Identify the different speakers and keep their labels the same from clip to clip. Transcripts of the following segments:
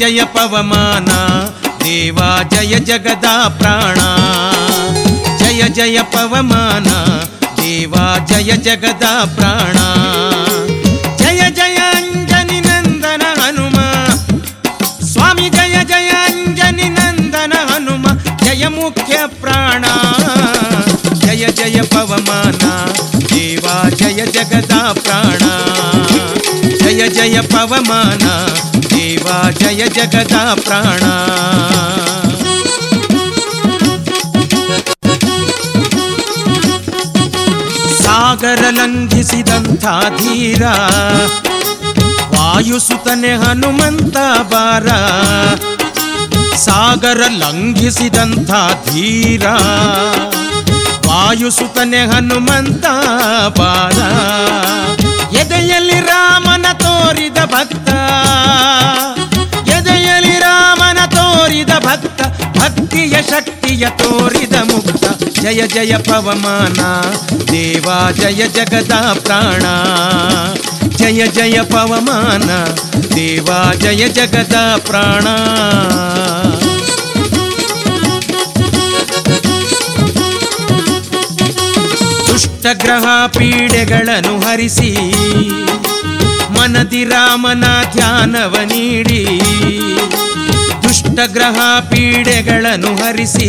Speaker 1: ಜಯ ಪವಮಾನ ದೇವಾ ಜಯ ಜಗದಾ ಪ್ರಾಣ ಜಯ ಜಯ ಪವಮಾನ ದೇವಾ ಜಯ ಜಗದಾ ಪ್ರಾಣ ಜಯ ಜಯ ಅಂಜನಿ ನಂದನ ಹನುಮ ಸ್ವಾಮಿ ಜಯ ಜಯ ಅಂಜನಿ ನಂದನ ಹನುಮ ಜಯ ಮುಖ್ಯ ಪ್ರಾಣ ಜಯ ಜಯ ಪವಮಾನ ದೇವಾ ಜಯ ಜಗದಾ ಪ್ರಾಣ ಜಯ ಜಯ ಪವಮಾನ ದೇವಾ ಜಯ ಜಗದಾ ಪ್ರಾಣ ಸಾಗರ ಲಂಘಿಸಿದಂಥ ಧೀರ ವಾಯುಸುತನೆ ಹನುಮಂತ ಬಾರ ಸಾಗರ ಲಂಘಿಸಿದಂಥ ಧೀರ ವಾಯುಸುತನೆ ಹನುಮಂತ ಬಾರ ಎದೆಯಲ್ಲಿ ರಾಮನ ತೋರಿದ ಭಕ್ತ ಎದೆಯಲ್ಲಿ ರಾಮನ ತೋರಿದ ಭಕ್ತ ಭಕ್ತಿಯ ಶಕ್ತಿಯ ತೋರಿದ ಮುಕ್ತ ಜಯ ಜಯ ಪವಮಾನ ದೇವಾ ಜಯ ಜಗದಾ ಪ್ರಾಣ ಜಯ ಜಯ ಪವಮಾನ ದೇವಾ ಜಯ ಜಗದಾ ಪ್ರಾಣ ದುಷ್ಟಗ್ರಹ ಪೀಡೆಗಳನ್ನು ಹರಿಸಿ ಮನದಿ ರಾಮನ ಧ್ಯಾನವ ನೀಡಿ ದುಷ್ಟಗ್ರಹ ಪೀಡೆಗಳನ್ನು ಹರಿಸಿ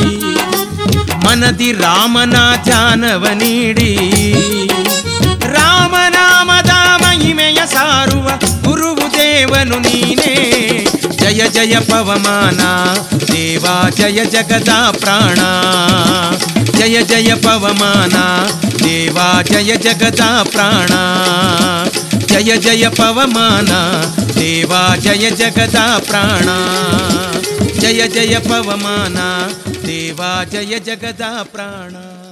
Speaker 1: ಮನದಿ ರಾಮನ ಧ್ಯಾನವ ನೀಡಿ ರಾಮನಾಮದ ಮಹಿಮೆಯ ಸಾರುವ ಗುರುವು ದೇವನು ನೀನೇ ಜಯ ಜಯ ಪವಮಾನ ದೇವಾ ಜಯ ಜಗದಾ ಪ್ರಾಣ ಜಯ ಜಯ ಪವಮಾನ ದೇವಾ ಜಯ ಜಗದಾ ಪ್ರಾಣ ಜಯ ಜಯ ಪವಮಾನ ದೇವಾ ಜಯ ಜಗದಾ ಪ್ರಾಣ ಜಯ ಜಯ ಪವಮಾನ ದೇವಾ ಜಯ ಜಗದಾ ಪ್ರಾಣ